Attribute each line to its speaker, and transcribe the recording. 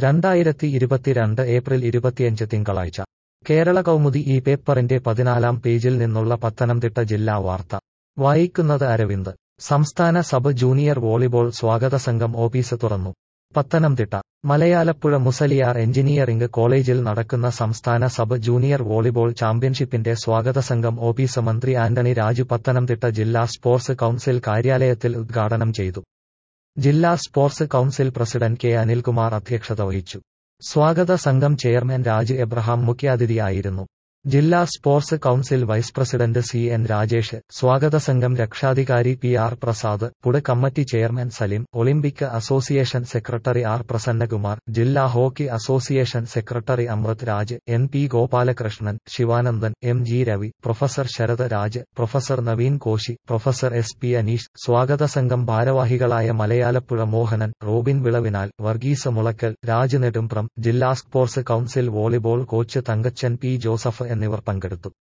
Speaker 1: രണ്ടായിരത്തി ഇരുപത്തിരണ്ട് ഏപ്രിൽ ഇരുപത്തിയഞ്ച് തിങ്കളാഴ്ച കേരള കൗമുദി ഈ പേപ്പറിന്റെ പതിനാലാം പേജിൽ നിന്നുള്ള പത്തനംതിട്ട ജില്ലാ വാർത്ത വായിക്കുന്നത് അരവിന്ദ് സംസ്ഥാന സബ് ജൂനിയർ വോളിബോൾ സ്വാഗത സംഘം ഓഫീസ് തുറന്നു പത്തനംതിട്ട മലയാലപ്പുഴ മുസലിയാർ എഞ്ചിനീയറിംഗ് കോളേജിൽ നടക്കുന്ന സംസ്ഥാന സബ് ജൂനിയർ വോളിബോൾ ചാമ്പ്യൻഷിപ്പിന്റെ സ്വാഗത സംഘം ഓഫീസ് മന്ത്രി ആന്റണി രാജു പത്തനംതിട്ട ജില്ലാ സ്പോർട്സ് കൌൺസിൽ കാര്യാലയത്തിൽ ഉദ്ഘാടനം ചെയ്തു ജില്ലാ sports council president K Anilkumar അധ്യക്ഷത വഹിച്ചു സ്വാഗത സംഘം ചെയർമാൻ രാജ് എബ്രഹാം മുഖ്യാതിഥിയായിരുന്നു ജില്ലാ sports council vice president C N Rajesh സ്വാഗത സംഘം രക്ഷാധികാരി P R Prasad food committee chairman Salim Olympic association secretary R Prasannakumar ജില്ലാ hockey association secretary Amrit Raj N P Gopalakrishnan Sivanandan M G Ravi professor Sarath Raj professor Naveen Koshy professor S P Aneesh സ്വാഗത സംഘം ഭാരവാഹികളായ മലയാലപ്പുഴ മോഹനൻ റോബിൻ വിളവിനാൽ വർഗീസ് മുളക്കൽ രാജ് നെടുംപ്രം ജില്ലാ sports council volleyball coach Thankachan P Joseph എന്നിവർ പങ്കെടുത്തു